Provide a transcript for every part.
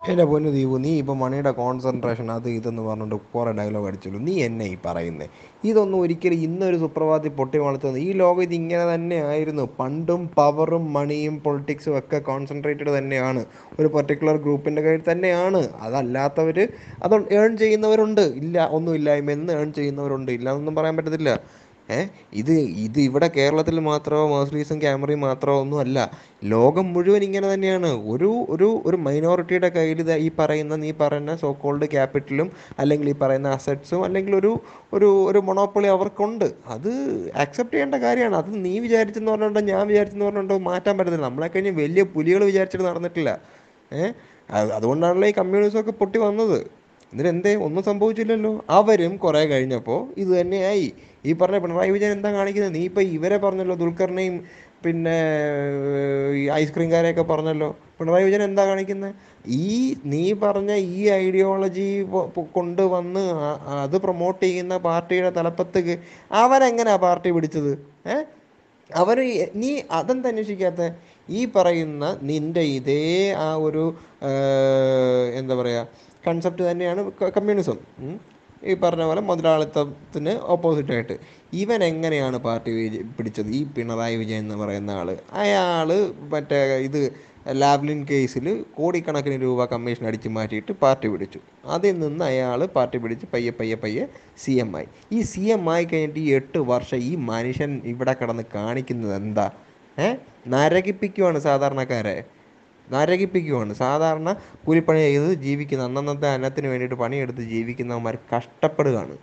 എൻ്റെ പൊന്നു ദീപു നീ ഇപ്പോൾ മണിയുടെ കോൺസെൻട്രേഷൻ അത് ഇതെന്ന് പറഞ്ഞിട്ട് കുറേ ഡയലോഗ് അടിച്ചല്ലോ നീ എന്നെ ഈ പറയുന്നത് ഇതൊന്നും ഒരിക്കലും ഇന്നൊരു സുപ്രഭാതത്തിൽ പൊട്ടി വളർത്തുന്നത് ഈ ലോകം ഇത് ഇങ്ങനെ തന്നെ ആയിരുന്നു പണ്ടും പവറും മണിയും പൊളിറ്റിക്സും ഒക്കെ കോൺസെൻട്രേറ്റഡ് തന്നെയാണ് ഒരു പർട്ടിക്കുലർ ഗ്രൂപ്പിൻ്റെ കയ്യിൽ തന്നെയാണ് അതല്ലാത്തവർ അത് ഏൺ ചെയ്യുന്നവരുണ്ട് ഇല്ല ഒന്നും ഇല്ലായ്മയെന്ന് ഏൺ ചെയ്യുന്നവരുണ്ട് ഇല്ല എന്നൊന്നും പറയാൻ പറ്റത്തില്ല ഏ ഇത് ഇത് ഇവിടെ കേരളത്തിൽ മാത്രമോ മേഴ്സറീസും ക്യാമറയും മാത്രമോ ഒന്നും അല്ല ലോകം മുഴുവൻ ഇങ്ങനെ തന്നെയാണ് ഒരു ഒരു ഒരു മൈനോറിറ്റിയുടെ കയ്യിൽ ദാ ഈ പറയുന്ന നീ പറയുന്ന സോ കോൾഡ് ക്യാപിറ്റലും അല്ലെങ്കിൽ ഈ പറയുന്ന അസറ്റ്സും അല്ലെങ്കിൽ ഒരു ഒരു ഒരു മൊണോപ്പൊളി അവർക്കുണ്ട് അത് ആക്സെപ്റ്റ് ചെയ്യേണ്ട കാര്യമാണ് അത് നീ വിചാരിച്ചെന്ന് പറഞ്ഞുകൊണ്ടോ ഞാൻ വിചാരിച്ചെന്ന് പറഞ്ഞുകൊണ്ടോ മാറ്റാൻ പറ്റത്തില്ല നമ്മളെ കഴിഞ്ഞ് വലിയ പുലികൾ വിചാരിച്ചിട്ട് നടന്നിട്ടില്ല ഏഹ് അതുകൊണ്ടാണല്ലോ ഈ കമ്മ്യൂണിസം ഒക്കെ പൊട്ടി വന്നത് എന്നിട്ട് എന്തേ ഒന്നും സംഭവിച്ചില്ലല്ലോ അവരും കുറെ കഴിഞ്ഞപ്പോൾ ഇത് തന്നെയായി ഈ പറഞ്ഞ പിണറായി വിജയൻ എന്താ കാണിക്കുന്നത് നീ ഇപ്പം ഇവരെ പറഞ്ഞല്ലോ ദുൽഖറിനെയും പിന്നെ ഈ ഐസ്ക്രീംകാരെയൊക്കെ പറഞ്ഞല്ലോ പിണറായി വിജയൻ എന്താ കാണിക്കുന്നത് ഈ നീ പറഞ്ഞ ഈ ഐഡിയോളജി കൊണ്ടുവന്ന് ആ- അത് പ്രൊമോട്ട് ചെയ്യുന്ന പാർട്ടിയുടെ തലപ്പത്ത് അവനെങ്ങനെയാ പാർട്ടി പിടിച്ചത് ഏ അവര് ഈ- നീ അതെന്താ അന്വേഷിക്കാത്ത ഈ പറയുന്ന നിന്റെ ഇതേ ആ ഒരു ആ, എന്താ പറയുക കൺസെപ്റ്റ് തന്നെയാണ് ക- കമ്മ്യൂണിസം ഉം. ഈ പറഞ്ഞ പോലെ മുതലാളിത്തത്തിന് ഓപ്പോസിറ്റായിട്ട് ഇവൻ എങ്ങനെയാണ് പാർട്ടി വിജ- പിടിച്ചത് ഈ പിണറായി വിജയൻ എന്ന് പറയുന്ന ആള് അയാള് മറ്റേ ഇത് ലാവ്ലിൻ കേസിൽ കോടിക്കണക്കിന് രൂപ കമ്മീഷൻ അടിച്ചു മാറ്റിയിട്ട് പാർട്ടി പിടിച്ചു അതിൽ നിന്ന് അയാൾ പാർട്ടി പിടിച്ച് പയ്യെ പയ്യെ പയ്യെ സി എം ആയി ഈ സി എം ആയി കഴിഞ്ഞിട്ട് ഈ എട്ട് വർഷം ഈ മനുഷ്യൻ ഇവിടെ കിടന്ന് കാണിക്കുന്നത് എന്താ ഏ നരകിപ്പിക്കുവാണ് സാധാരണക്കാരെ നരകിപ്പിക്കുവാണ് സാധാരണ കൂലിപ്പണി ചെയ്ത് ജീവിക്കുന്ന അന്നന്നത്തെ അന്നത്തിന് വേണ്ടിയിട്ട് പണിയെടുത്ത് ജീവിക്കുന്നവന്മാർ കഷ്ടപ്പെടുകയാണ്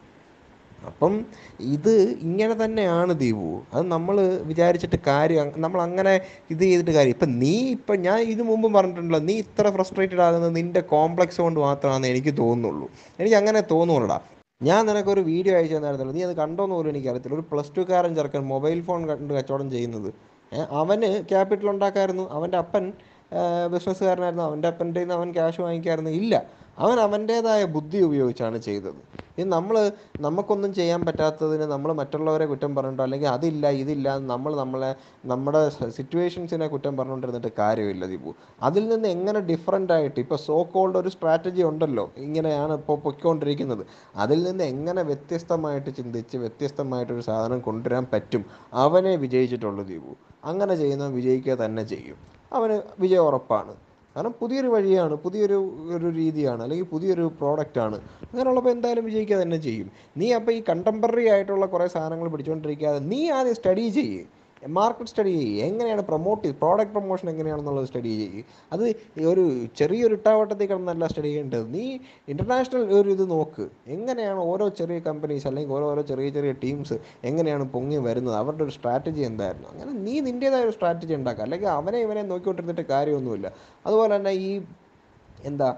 അപ്പം ഇത് ഇങ്ങനെ തന്നെയാണ് ദീപു അത് നമ്മൾ വിചാരിച്ചിട്ട് കാര്യം നമ്മൾ അങ്ങനെ ഇത് ചെയ്തിട്ട് കാര്യം ഇപ്പം നീ ഇപ്പം ഞാൻ ഇത് മുമ്പ് പറഞ്ഞിട്ടുണ്ടല്ലോ നീ ഇത്ര ഫ്രസ്ട്രേറ്റഡ് ആകുന്നത് നിന്റെ കോംപ്ലക്സ് കൊണ്ട് മാത്രമാണെന്ന് എനിക്ക് തോന്നുന്നുള്ളൂ എനിക്ക് അങ്ങനെ തോന്നുന്നുള്ളടാ ഞാൻ നിനക്കൊരു വീഡിയോ അയച്ചു തന്നായിരുന്നല്ലോ നീ അത് കണ്ടോന്ന് പോലും എനിക്കറിയത്തില്ല ഒരു പ്ലസ് ടു കാരൻ ചെറുക്കൻ മൊബൈൽ ഫോൺ കണ്ട് കച്ചവടം ചെയ്യുന്നത് ഏ, അവന് ക്യാപിറ്റൽ ഉണ്ടാക്കായിരുന്നു അവൻ്റെ അപ്പൻ ബിസിനസ്സുകാരനായിരുന്നു അവൻ്റെ അപ്പൻ്റെ നിന്ന് അവൻ ക്യാഷ് വാങ്ങിക്കായിരുന്നു ഇല്ല അവൻ അവൻ്റേതായ ബുദ്ധി ഉപയോഗിച്ചാണ് ചെയ്തത് ഇത് നമ്മൾ നമുക്കൊന്നും ചെയ്യാൻ പറ്റാത്തതിന് നമ്മൾ മറ്റുള്ളവരെ കുറ്റം പറഞ്ഞിട്ടോ അല്ലെങ്കിൽ അതില്ല ഇതില്ല എന്ന് നമ്മൾ നമ്മളെ നമ്മുടെ സിറ്റുവേഷൻസിനെ കുറ്റം പറഞ്ഞുകൊണ്ടിരുന്നിട്ട് കാര്യമില്ല ദീപു അതിൽ നിന്ന് എങ്ങനെ ഡിഫറെൻ്റ് ആയിട്ട് ഇപ്പോൾ സോ കോൾഡ് ഒരു സ്ട്രാറ്റജി ഉണ്ടല്ലോ ഇങ്ങനെയാണ് ഇപ്പോൾ പൊയ്ക്കൊണ്ടിരിക്കുന്നത് അതിൽ നിന്ന് എങ്ങനെ വ്യത്യസ്തമായിട്ട് ചിന്തിച്ച് വ്യത്യസ്തമായിട്ടൊരു സാധനം കൊണ്ടുവരാൻ പറ്റും അവനെ വിജയിച്ചിട്ടുള്ളൂ ദീപു അങ്ങനെ ചെയ്യുന്നവൻ വിജയിക്കുക തന്നെ ചെയ്യും അവന് വിജയം ഉറപ്പാണ് കാരണം പുതിയൊരു വഴിയാണ് പുതിയൊരു ഒരു രീതിയാണ് അല്ലെങ്കിൽ പുതിയൊരു പ്രോഡക്റ്റാണ് അങ്ങനെയുള്ളപ്പോൾ എന്തായാലും വിജയിക്കുക തന്നെ ചെയ്യും നീ അപ്പോൾ ഈ കണ്ടംപററി ആയിട്ടുള്ള കുറേ സാധനങ്ങൾ പിടിച്ചുകൊണ്ടിരിക്കാതെ നീ ആദ്യം സ്റ്റഡി ചെയ്യ് മാർക്കറ്റ് സ്റ്റഡി ചെയ്യ് എങ്ങനെയാണ് പ്രൊമോട്ട് പ്രോഡക്റ്റ് പ്രൊമോഷൻ എങ്ങനെയാണെന്നുള്ളത് സ്റ്റഡി ചെയ്യ് അത് ഈ ഒരു ചെറിയൊരു ഇട്ടാവട്ടത്തിൽ കിടന്നല്ല സ്റ്റഡി ചെയ്യേണ്ടത് നീ ഇൻ്റർനാഷണൽ ഒരു ഇത് നോക്ക് എങ്ങനെയാണ് ഓരോ ചെറിയ കമ്പനീസ് അല്ലെങ്കിൽ ഓരോരോ ചെറിയ ചെറിയ ടീംസ് എങ്ങനെയാണ് പൊങ്ങി വരുന്നത് അവരുടെ ഒരു സ്ട്രാറ്റജി എന്തായിരുന്നു അങ്ങനെ നീ നിൻ്റേതായ ഒരു സ്ട്രാറ്റജി ഉണ്ടാക്കുക അല്ലെങ്കിൽ അവനെ ഇവനെ നോക്കിക്കൊണ്ടിരുന്നിട്ട് കാര്യമൊന്നുമില്ല അതുപോലെ തന്നെ ഈ എന്താ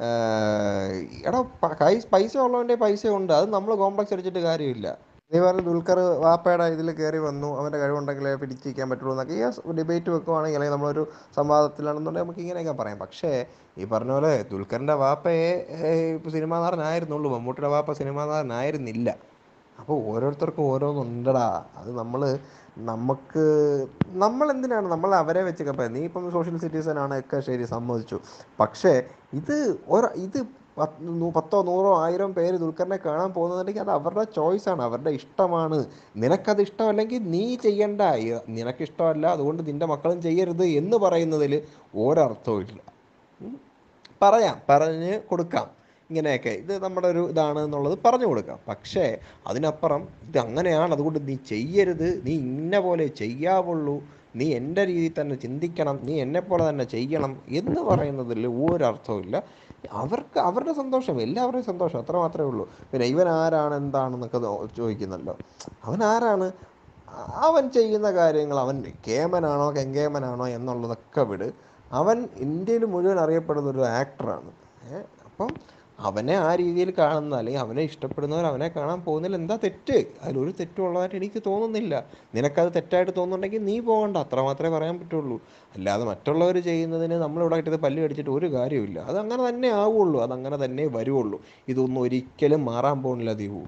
ആഹ് എടാ പ- കൈ- പൈസ ഉള്ളവൻ്റെ പൈസ ഉണ്ട് അത് നമ്മൾ കോംപ്ലക്സ് അടിച്ചിട്ട് കാര്യമില്ല നീ പറഞ്ഞ ദുൽഖർ വാപ്പയുടെ ഇതിൽ കയറി വന്നു അവൻ്റെ കഴിവുണ്ടെങ്കിലേ പിടിച്ചിരിക്കാൻ പറ്റുള്ളൂ എന്നൊക്കെ ഈ ഡിബേറ്റ് വെക്കുവാണെങ്കിൽ അല്ലെങ്കിൽ നമ്മളൊരു സംവാദത്തിലാണെന്നുണ്ടെങ്കിൽ നമുക്ക് ഇങ്ങനെയൊക്കെ പറയാം പക്ഷേ ഈ പറഞ്ഞ പോലെ ദുൽഖറിൻ്റെ വാപ്പയെ ഇപ്പോൾ സിനിമാ നടനായിരുന്നുള്ളൂ മമ്മൂട്ടിയുടെ വാപ്പ സിനിമാ നടനായിരുന്നില്ല അപ്പോൾ ഓരോരുത്തർക്കും ഓരോന്നുണ്ടടാ അത് നമ്മൾ നമുക്ക് നമ്മൾ എന്തിനാണ് നമ്മൾ അവരെ വെച്ചൊക്കെ പറയാം നീ ഇപ്പം സോഷ്യൽ സിറ്റിസൺ ആണ് ഒക്കെ ശരി സമ്മതിച്ചു പക്ഷേ ഇത് ഒരു ഇത് പത്ത് നൂ- പത്തോ നൂറോ ആയിരം പേര് ദുൽഖറിനെ കാണാൻ പോകുന്നുണ്ടെങ്കിൽ അത് അവരുടെ ചോയ്സാണ് അവരുടെ ഇഷ്ടമാണ് നിനക്കത് ഇഷ്ടമല്ലെങ്കിൽ നീ ചെയ്യണ്ട ഈ- നിനക്കിഷ്ടമല്ല അതുകൊണ്ട് നിന്റെ മക്കളും ചെയ്യരുത് എന്ന് പറയുന്നതിൽ ഒരർത്ഥവും ഇല്ല ഉം. പറയാം പറഞ്ഞ് കൊടുക്കാം ഇങ്ങനെയൊക്കെ ഇത് നമ്മുടെ ഒരു ഇതാണ് എന്നുള്ളത് പറഞ്ഞു കൊടുക്കാം പക്ഷേ അതിനപ്പുറം ഇത് അങ്ങനെയാണ് അതുകൊണ്ട് നീ ചെയ്യരുത് നീ ഇന്ന പോലെ ചെയ്യാവുള്ളൂ നീ എൻ്റെ രീതിയിൽ തന്നെ ചിന്തിക്കണം നീ എന്നെപ്പോലെ തന്നെ ചെയ്യണം എന്ന് പറയുന്നതിൽ ഒരർത്ഥവും ഇല്ല അവർക്ക് അവരുടെ സന്തോഷം എല്ലാവരുടെയും സന്തോഷം അത്ര മാത്രമേ ഉള്ളൂ പിന്നെ ഇവൻ ആരാണ് എന്താണെന്നൊക്കെ നോ- ചോദിക്കുന്നല്ലോ അവൻ ആരാണ് അവൻ ചെയ്യുന്ന കാര്യങ്ങൾ അവൻ കേമനാണോ കെങ്കേമനാണോ എന്നുള്ളതൊക്കെ വിട് അവൻ ഇന്ത്യയിൽ മുഴുവൻ അറിയപ്പെടുന്ന ഒരു ആക്ടറാണ് ഏഹ് അപ്പം അവനെ ആ രീതിയിൽ കാണുന്ന അല്ലെങ്കിൽ അവനെ ഇഷ്ടപ്പെടുന്നവർ അവനെ കാണാൻ പോകുന്നതിൽ എന്താ തെറ്റ് അതിലൊരു തെറ്റും ഉള്ളതായിട്ട് എനിക്ക് തോന്നുന്നില്ല നിനക്കത് തെറ്റായിട്ട് തോന്നുന്നുണ്ടെങ്കിൽ നീ പോകണ്ട അത്ര മാത്രമേ പറയാൻ പറ്റുള്ളൂ അല്ലാതെ മറ്റുള്ളവർ ചെയ്യുന്നതിന് നമ്മളിവിടെ ഇട്ടത് പല്ല് കടിച്ചിട്ട് ഒരു കാര്യമില്ല അത് അങ്ങനെ തന്നെ ആവുള്ളൂ അത് അങ്ങനെ തന്നെ വരുവുള്ളൂ ഇതൊന്നും ഒരിക്കലും മാറാൻ പോകുന്നില്ല ദീപു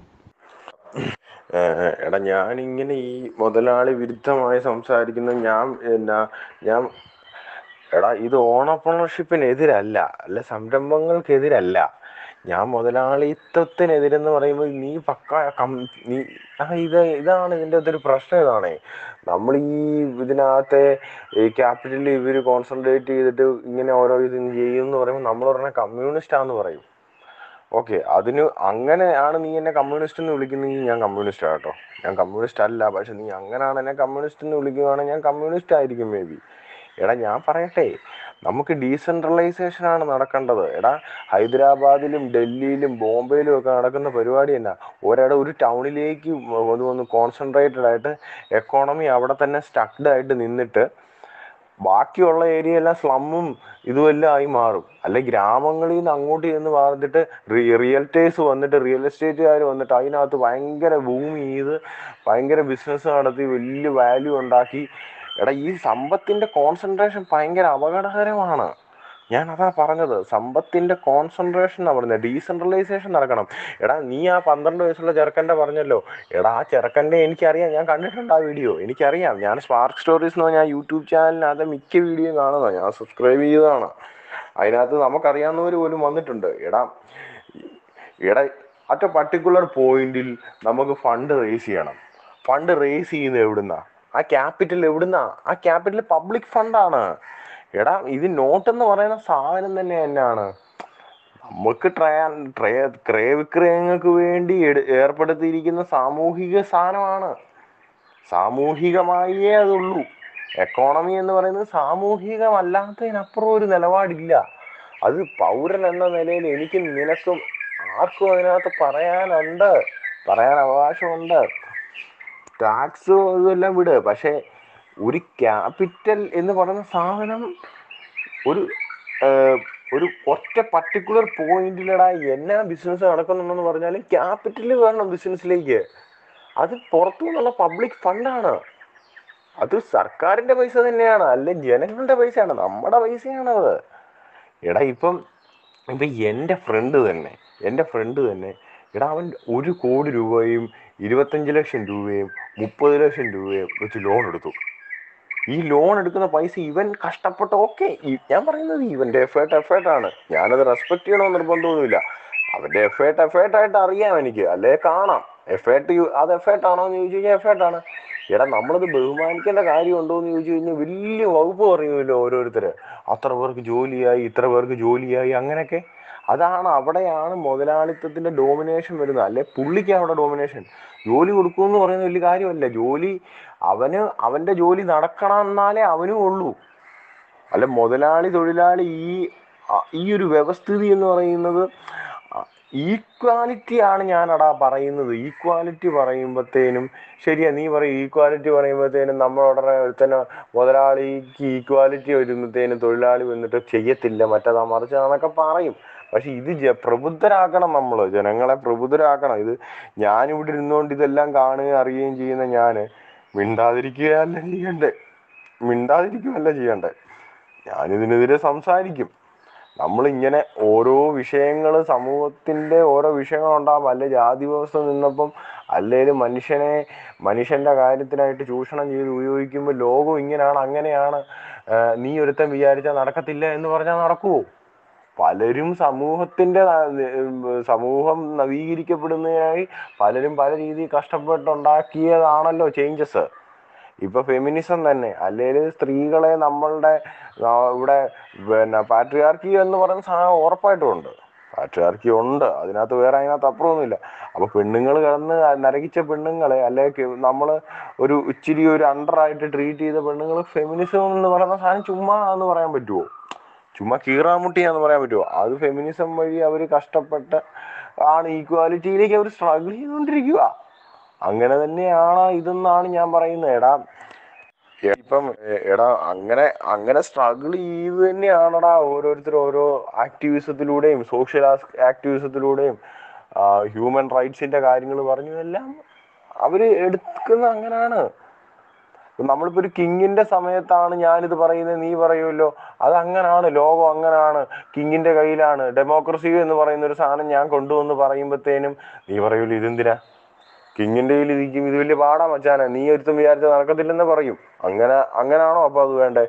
ഏഹ് എടാ ഞാനിങ്ങനെ ഈ മുതലാളി വിരുദ്ധമായി സംസാരിക്കുന്ന ഞാൻ എന്നാ ഞാൻ എടാ ഇത് ഓണർപ്രണർഷിപ്പിനെതിരല്ല അല്ല സംരംഭങ്ങൾക്കെതിരല്ല ഞാൻ മുതലാളിത്തത്തിനെതിരെന്ന് പറയുമ്പോൾ നീ പക്ക കം നീ ആ ഇത് ഇതാണ് ഇതിൻ്റെ അകത്തൊരു പ്രശ്നം ഇതാണേ നമ്മൾ ഈ ഇതിനകത്തെ ഈ ക്യാപിറ്റലിൽ ഇവർ കോൺസെൻട്രേറ്റ് ചെയ്തിട്ട് ഇങ്ങനെ ഓരോ ഇത് ചെയ്യും എന്ന് പറയുമ്പോൾ നമ്മൾ പറഞ്ഞ കമ്മ്യൂണിസ്റ്റാന്ന് പറയും ഓക്കെ അതിന് അങ്ങനെയാണ് നീ എന്നെ കമ്മ്യൂണിസ്റ്റ് എന്ന് വിളിക്കുന്നെങ്കിൽ ഞാൻ കമ്മ്യൂണിസ്റ്റ് കേട്ടോ ഞാൻ കമ്മ്യൂണിസ്റ്റ് അല്ല പക്ഷെ നീ അങ്ങനെയാണ് എന്നെ കമ്മ്യൂണിസ്റ്റ് എന്ന് വിളിക്കുകയാണെങ്കിൽ ഞാൻ കമ്മ്യൂണിസ്റ്റ് ആയിരിക്കും മേ ബി എടാ ഞാൻ പറയട്ടെ നമുക്ക് ഡീസെൻട്രലൈസേഷൻ ആണ് നടക്കേണ്ടത് എടാ ഹൈദരാബാദിലും ഡൽഹിയിലും ബോംബെയിലും ഒക്കെ നടക്കുന്ന പരിപാടി എന്നാ ഒരിട ഒരു ടൗണിലേക്ക് ഒന്ന് വന്ന് കോൺസെൻട്രേറ്റഡ് ആയിട്ട് എക്കോണമി അവിടെ തന്നെ സ്റ്റക്ഡ് ആയിട്ട് നിന്നിട്ട് ബാക്കിയുള്ള ഏരിയ എല്ലാം സ്ലമ്മും ഇതുമെല്ലാം ആയി മാറും അല്ലെ ഗ്രാമങ്ങളിൽ നിന്ന് അങ്ങോട്ട് ചെന്ന് പറഞ്ഞിട്ട് റിയൽറ്റേഴ്സ് വന്നിട്ട് റിയൽ എസ്റ്റേറ്റുകാർ വന്നിട്ട് അതിനകത്ത് ഭയങ്കര ഭൂമി ചെയ്ത് ഭയങ്കര ബിസിനസ് നടത്തി വലിയ വാല്യൂ ഉണ്ടാക്കി എടാ ഈ സമ്പത്തിന്റെ കോൺസെൻട്രേഷൻ ഭയങ്കര അപകടകരമാണ് ഞാൻ അതാ പറഞ്ഞത് സമ്പത്തിന്റെ കോൺസെൻട്രേഷൻ എന്നാ പറഞ്ഞത് ഡീസെൻട്രലൈസേഷൻ നടക്കണം എടാ നീ ആ പന്ത്രണ്ട് വയസ്സുള്ള ചെറുക്കൻ്റെ പറഞ്ഞല്ലോ എടാ ആ ചെറുക്കൻ്റെ എനിക്കറിയാം ഞാൻ കണ്ടിട്ടുണ്ട് ആ വീഡിയോ എനിക്കറിയാം ഞാൻ സ്പാർക്ക് സ്റ്റോറീസ് എന്ന് പറഞ്ഞാൽ യൂട്യൂബ് ചാനലിനകത്ത് മിക്ക വീഡിയോ കാണുന്നതാണ് ഞാൻ സബ്സ്ക്രൈബ് ചെയ്തതാണ് അതിനകത്ത് നമുക്കറിയാവുന്നവർ പോലും വന്നിട്ടുണ്ട് എടാ എടാ അറ്റ് പർട്ടിക്കുലർ പോയിന്റിൽ നമുക്ക് ഫണ്ട് റേസ് ചെയ്യണം ഫണ്ട് റേസ് ചെയ്യുന്നത് എവിടുന്നാ ആ ക്യാപിറ്റൽ എവിടുന്നാ ആ ക്യാപിറ്റൽ പബ്ലിക് ഫണ്ടാണ് എടാ ഇത് നോട്ട് എന്ന് പറയുന്ന സാധനം തന്നെ തന്നെയാണ് നമുക്ക് ട്രയാ ട്രയ ക്രയവിക്രയങ്ങൾക്ക് വേണ്ടി എടു- ഏർപ്പെടുത്തിയിരിക്കുന്ന സാമൂഹിക സാധനമാണ് സാമൂഹികമായേ അതുള്ളൂ എക്കോണമി എന്ന് പറയുന്നത് സാമൂഹികമല്ലാത്തതിനപ്പുറം ഒരു നിലപാടില്ല അത് പൗരൻ എന്ന നിലയിൽ എനിക്കും നിനക്കും ആർക്കും അതിനകത്ത് പറയാനുണ്ട് പറയാൻ അവകാശമുണ്ട് ടാക്സ് ഇതെല്ലാം വിട് പക്ഷേ ഒരു ക്യാപിറ്റൽ എന്ന് പറയുന്ന സാധനം ഒരു ഏഹ്, ഒരു ഒറ്റ പർട്ടിക്കുലർ പോയിന്റിലടാ എന്നാ ബിസിനസ് നടക്കുന്നുണ്ടെന്ന് പറഞ്ഞാൽ ക്യാപിറ്റൽ വേണം ബിസിനസ്സിലേക്ക് അത് പുറത്തു നിന്നുള്ള പബ്ലിക് ഫണ്ടാണ് അത് സർക്കാരിന്റെ പൈസ തന്നെയാണ് അല്ലെ ജനങ്ങളുടെ പൈസയാണ് നമ്മുടെ പൈസയാണത് എടാ ഇപ്പം ഇപ്പം എൻ്റെ ഫ്രണ്ട് തന്നെ എൻ്റെ ഫ്രണ്ട് തന്നെ എടാ അവൻ ഒരു കോടി രൂപയും ഇരുപത്തഞ്ച് ലക്ഷം രൂപയും മുപ്പത് ലക്ഷം രൂപയും വെച്ച് ലോൺ എടുത്തു ഈ ലോൺ എടുക്കുന്ന പൈസ ഇവൻ കഷ്ടപ്പെട്ട് ഓക്കെ ഞാൻ പറയുന്നത് ഇവന്റെ എഫേർട്ട് എഫേർട്ട് ആണ് ഞാനത് റെസ്പെക്ട് ചെയ്യണമെന്ന് നിർബന്ധമൊന്നുമില്ല അവന്റെ എഫേർട്ട് എഫേർട്ട് ആയിട്ട് അറിയാം എനിക്ക് അല്ലേ കാണാം എഫേർട്ട് അത് എഫേർട്ട് ആണോ എന്ന് ചോദിച്ചു കഴിഞ്ഞാൽ എഫേർട്ട് ആണ് എടാ നമ്മളത് ബഹുമാനിക്കേണ്ട കാര്യമുണ്ടോ എന്ന് ചോദിച്ചു കഴിഞ്ഞാൽ വലിയ വകുപ്പ് പറയുമല്ലോ ഓരോരുത്തര് അത്ര പേർക്ക് ജോലിയായി ഇത്ര പേർക്ക് ജോലിയായി അങ്ങനെയൊക്കെ അതാണ് അവിടെയാണ് മുതലാളിത്തത്തിന്റെ ഡോമിനേഷൻ വരുന്നത് അല്ലെ പുള്ളിക്ക് അവിടെ ഡോമിനേഷൻ ജോലി കൊടുക്കുമെന്ന് പറയുന്നത് വലിയ കാര്യമല്ല ജോലി അവന് അവന്റെ ജോലി നടക്കണം എന്നാലേ അവനും ഉള്ളൂ അല്ല മുതലാളി തൊഴിലാളി ഈ അ- ഈ ഒരു വ്യവസ്ഥിതി എന്ന് പറയുന്നത് ഈക്വാലിറ്റി ആണ് ഞാനടാ പറയുന്നത് ഈക്വാലിറ്റി പറയുമ്പോഴത്തേനും ശരിയാ നീ പറയും ഈക്വാലിറ്റി പറയുമ്പോഴത്തേനും നമ്മളോടനെ ഒരുത്തന്നെ മുതലാളിക്ക് ഈക്വാലിറ്റി വരുമ്പോഴത്തേനും തൊഴിലാളി വന്നിട്ട് ചെയ്യത്തില്ല മറ്റേതാ മറിച്ചതാന്നൊക്കെ പറയും പക്ഷെ ഇത് ജ- പ്രബുദ്ധരാക്കണം നമ്മൾ ജനങ്ങളെ പ്രബുദ്ധരാക്കണം ഇത് ഞാനിവിടെ ഇരുന്നുകൊണ്ട് ഇതെല്ലാം കാണുകയും അറിയുകയും ചെയ്യുന്ന ഞാന് മിണ്ടാതിരിക്കുകയല്ല ചെയ്യണ്ടേ മിണ്ടാതിരിക്കുകയല്ല ചെയ്യണ്ടേ ഞാനിതിനെതിരെ സംസാരിക്കും നമ്മളിങ്ങനെ ഓരോ വിഷയങ്ങൾ സമൂഹത്തിന്റെ ഓരോ വിഷയങ്ങൾ ഉണ്ടാകും അല്ലെ ജാതി വ്യവസ്ഥ നിന്നപ്പം അല്ലേലും മനുഷ്യനെ മനുഷ്യന്റെ കാര്യത്തിനായിട്ട് ചൂഷണം ചെയ്ത് ഉപയോഗിക്കുമ്പോൾ ലോകം ഇങ്ങനെയാണ് അങ്ങനെയാണ് ആ, നീ ഒരുത്തൻ വിചാരിച്ചാൽ നടക്കത്തില്ല എന്ന് പറഞ്ഞാൽ നടക്കുവോ പലരും സമൂഹത്തിന്റെ ന- ഉം, സമൂഹം നവീകരിക്കപ്പെടുന്നതിനായി പലരും പല രീതിയിൽ കഷ്ടപ്പെട്ടുണ്ടാക്കിയതാണല്ലോ ചേഞ്ചസ് ഇപ്പൊ ഫെമിനിസം തന്നെ അല്ലെങ്കിൽ സ്ത്രീകളെ നമ്മളുടെ ആ, ഇവിടെ പിന്നെ പാട്രിയാർക്കി എന്ന് പറയുന്ന സാധനം ഉറപ്പായിട്ടും ഉണ്ട് പാട്രിയാർക്കി ഉണ്ട് അതിനകത്ത് വേറെ അതിനകത്ത് അപ്പുറമൊന്നുമില്ല അപ്പൊ പെണ്ണുങ്ങൾ കിടന്ന് നരകിച്ച പെണ്ണുങ്ങളെ അല്ലെങ്കിൽ നമ്മൾ ഒരു ഇച്ചിരി ഒരു അണ്ടറായിട്ട് ട്രീറ്റ് ചെയ്ത പെണ്ണുങ്ങൾ ഫെമിനിസം എന്ന് പറയുന്ന സാധനം ചുമ്മാ എന്ന് പറയാൻ പറ്റുമോ ചുമ്മാ കീറാമുട്ടിയാന്ന് പറയാൻ പറ്റുമോ അത് ഫെമിനിസം വഴി അവർ കഷ്ടപ്പെട്ട് ആണ് ഈക്വാലിറ്റിയിലേക്ക് അവർ സ്ട്രഗിൾ ചെയ്തുകൊണ്ടിരിക്കുക അങ്ങനെ തന്നെയാണ് ഇതെന്നാണ് ഞാൻ പറയുന്നത് എടാ എ- ഇപ്പം എ- എടാ അങ്ങനെ അങ്ങനെ സ്ട്രഗിൾ ചെയ്ത് തന്നെയാണെടാ ഓരോരുത്തർ ഓരോ ആക്ടിവിസത്തിലൂടെയും സോഷ്യൽ ആക്ടിവിസത്തിലൂടെയും ഹ്യൂമൻ റൈറ്റ്സിന്റെ കാര്യങ്ങൾ പറഞ്ഞു എല്ലാം അവര് എടുക്കുന്ന അങ്ങനെയാണ് ഇപ്പൊ നമ്മളിപ്പോ ഒരു കിങ്ങിന്റെ സമയത്താണ് ഞാനിത് പറയുന്നത് നീ പറയുമല്ലോ അത് അങ്ങനാണ് ലോകം അങ്ങനാണ് കിങ്ങിന്റെ കയ്യിലാണ് ഡെമോക്രസി എന്ന് പറയുന്ന ഒരു സാധനം ഞാൻ കൊണ്ടുവന്ന് പറയുമ്പോഴത്തേനും നീ പറയൂല്ലോ ഇതെന്തിനാ കിങ്ങിന്റെ കയ്യിൽ ഇരിക്കും ഇത് വലിയ പാടാ മച്ചാനെ നീ ഒരുത്തും വിചാരിച്ച നടക്കത്തില്ലെന്ന് പറയും അങ്ങനെ അങ്ങനാണോ അപ്പൊ അത് വേണ്ടേ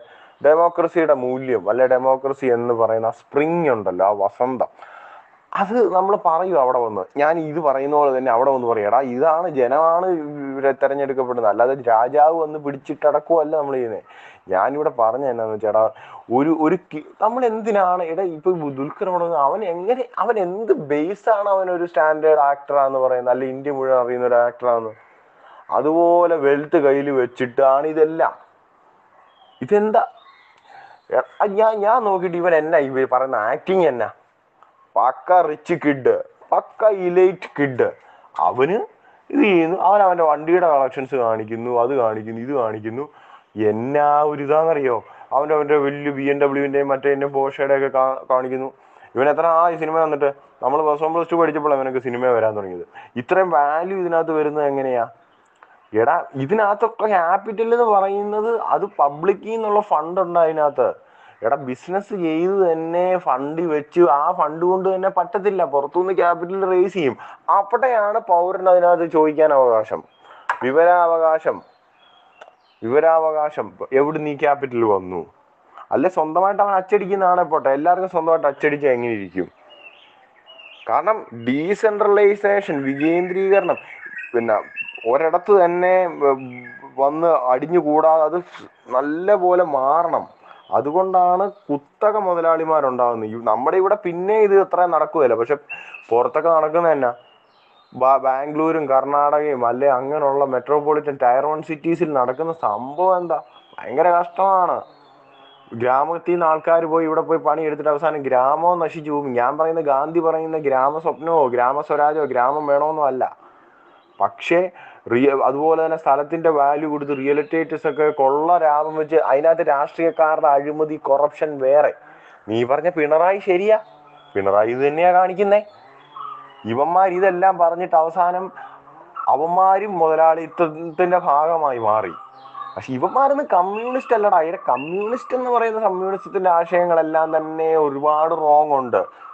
ഡെമോക്രസിയുടെ മൂല്യം അല്ലെ ഡെമോക്രസി എന്ന് പറയുന്ന സ്പ്രിങ് ഉണ്ടല്ലോ ആ വസന്തം അത് നമ്മൾ പറയും അവിടെ വന്ന് ഞാൻ ഇത് പറയുന്ന പോലെ തന്നെ അവിടെ വന്ന് പറയും എടാ ഇതാണ് ജനമാണ് ഇവരെ തെരഞ്ഞെടുക്കപ്പെടുന്നത് അല്ലാതെ രാജാവ് വന്ന് പിടിച്ചിട്ടടക്കുമല്ല നമ്മൾ ചെയ്യുന്നത് ഞാനിവിടെ പറഞ്ഞ എന്നാന്ന് വെച്ചാടാ ഒരു ഒരു കി- നമ്മൾ എന്തിനാണ് എടാ ഇപ്പൊ ദുൽഖർ പറയുന്നത് അവൻ എങ്ങനെ അവൻ എന്ത് ബേസ് ആണ് അവൻ ഒരു സ്റ്റാൻഡേർഡ് ആക്ടറാന്ന് പറയുന്നത് അല്ലെ ഇന്ത്യ മുഴുവൻ അറിയുന്ന ഒരു ആക്ടറാന്ന് അതുപോലെ വെൽത്ത് കയ്യിൽ വെച്ചിട്ടാണ് ഇതെല്ലാം ഇതെന്താ എ- ആ ഞാൻ ഞാൻ നോക്കിയിട്ട് ഇവൻ എന്നാ ഇവ പറയുന്ന ആക്ടിങ് എന്നാ പക്ക റിച്ച് കിഡ് പക്ക ഇലൈറ്റ് കിഡ് അവന് ഇത് ചെയ്യുന്നു അവൻ അവന്റെ വണ്ടിയുടെ കളക്ഷൻസ് കാണിക്കുന്നു അത് കാണിക്കുന്നു ഇത് കാണിക്കുന്നു എന്നാ ഒരു ഇതാണെന്നറിയോ അവന്റെ അവന്റെ വലിയ ബി എം ഡബ്ല്യുവിന്റെയും മറ്റേ പോഷയുടെ ഒക്കെ കാ- കാണിക്കുന്നു ഇവൻ എത്ര ആ ഈ സിനിമ വന്നിട്ട് നമ്മൾ പ്ലസ് വൺ പ്ലസ് ടു പഠിച്ചപ്പോൾ അവനൊക്കെ സിനിമ വരാൻ തുടങ്ങിയത് ഇത്രയും വാല്യൂ ഇതിനകത്ത് വരുന്നത് എങ്ങനെയാ എടാ ഇതിനകത്തൊക്കെ ക്യാപിറ്റൽ എന്ന് പറയുന്നത് അത് പബ്ലിക്കിൽ നിന്നുള്ള ഫണ്ട് ഉണ്ട് അതിനകത്ത് എടാ ബിസിനസ് ചെയ്ത് തന്നെ ഫണ്ട് വെച്ച് ആ ഫണ്ട് കൊണ്ട് തന്നെ പറ്റത്തില്ല പുറത്തുനിന്ന് ക്യാപിറ്റൽ റേസ് ചെയ്യും അവിടെയാണ് പൗരന് അതിനകത്ത് ചോദിക്കാൻ അവകാശം വിവരാവകാശം വിവരാവകാശം എവിടുന്ന് ഈ ക്യാപിറ്റൽ വന്നു അല്ലെ സ്വന്തമായിട്ട് അവൻ അച്ചടിക്കുന്നതാണ് പോട്ടെ എല്ലാവർക്കും സ്വന്തമായിട്ട് അച്ചടിച്ച എങ്ങനെ ഇരിക്കും കാരണം ഡീസെൻട്രലൈസേഷൻ വികേന്ദ്രീകരണം പിന്നെ ഒരിടത്ത് തന്നെ വ- വന്ന് അടിഞ്ഞുകൂടാതെ അത് നല്ല പോലെ മാറണം അതുകൊണ്ടാണ് കുത്തക മുതലാളിമാരുണ്ടാകുന്നത് ഈ നമ്മുടെ ഇവിടെ പിന്നെ ഇത് അത്ര നടക്കുകയില്ല പക്ഷെ പുറത്തൊക്കെ നടക്കുന്ന തന്നെ ബാ- ബാംഗ്ലൂരും കർണാടകയും അല്ലെ അങ്ങനെയുള്ള മെട്രോപൊളിറ്റൻ ടയർ വൺ സിറ്റീസിൽ നടക്കുന്ന സംഭവം എന്താ ഭയങ്കര കഷ്ടമാണ് ഗ്രാമത്തിൽ നിന്ന് ആൾക്കാർ പോയി ഇവിടെ പോയി പണി എടുത്തിട്ട് അവസാനം ഗ്രാമവും നശിച്ചു പോകും ഞാൻ പറയുന്ന ഗാന്ധി പറയുന്ന ഗ്രാമ സ്വപ്നമോ ഗ്രാമ സ്വരാജോ ഗ്രാമം വേണമെന്നോ അല്ല പക്ഷേ റിയ അതുപോലെ തന്നെ സ്ഥലത്തിന്റെ വാല്യൂ കൊടുത്ത് റിയൽ എസ്റ്റേറ്റസ് ഒക്കെ കൊള്ള ലാഭം വെച്ച് അതിനകത്ത് രാഷ്ട്രീയക്കാരുടെ അഴിമതി കൊറപ്ഷൻ വേറെ നീ പറഞ്ഞ പിണറായി ശരിയാ പിണറായി ഇത് തന്നെയാ കാണിക്കുന്നേ ഇവന്മാർ ഇതെല്ലാം പറഞ്ഞിട്ട് അവസാനം അവന്മാരും മുതലാളിത്തത്തിന്റെ ഭാഗമായി മാറി പക്ഷെ ഇവന്മാരൊന്നും കമ്മ്യൂണിസ്റ്റ് അല്ലടാ ഇവിടെ കമ്മ്യൂണിസ്റ്റ് എന്ന് പറയുന്ന കമ്മ്യൂണിസത്തിന്റെ ആശയങ്ങളെല്ലാം തന്നെ ഒരുപാട് റോങ് ഉണ്ട്